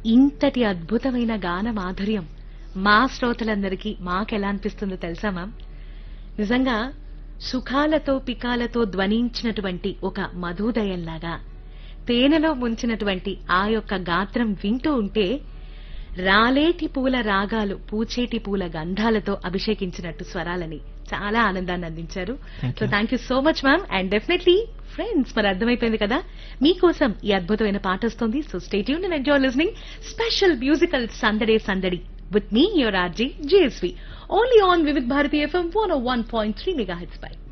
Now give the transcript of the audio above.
ఇంతటి అద్భుతమైన గాన మాధుర్యం మా శ్రోతలందరికీ మాకెలా అనిపిస్తుందో తెలుసా మ్యామ్ నిజంగా సుఖాలతో పికాలతో ధ్వనించినటువంటి ఒక మధుదయంలాగా తేనెలో ముంచినటువంటి ఆ యొక్క గాత్రం వింటూ ఉంటే రాలేటి పూల రాగాలు పూచేటి పూల గంధాలతో అభిషేకించినట్టు స్వరాలని చాలా ఆనందాన్ని అందించారు Thank so you. Thank you so much ma'am and definitely friends మరి అర్థమైపోయింది కదా మీకోసం ఈ అద్భుతమైన పాట వస్తుంది సో స్టేట్ యూన్ and enjoy listening special musical సందడే సందడి with me your RJ JSV only on Vividh Bharati FM one one point three megahertz pi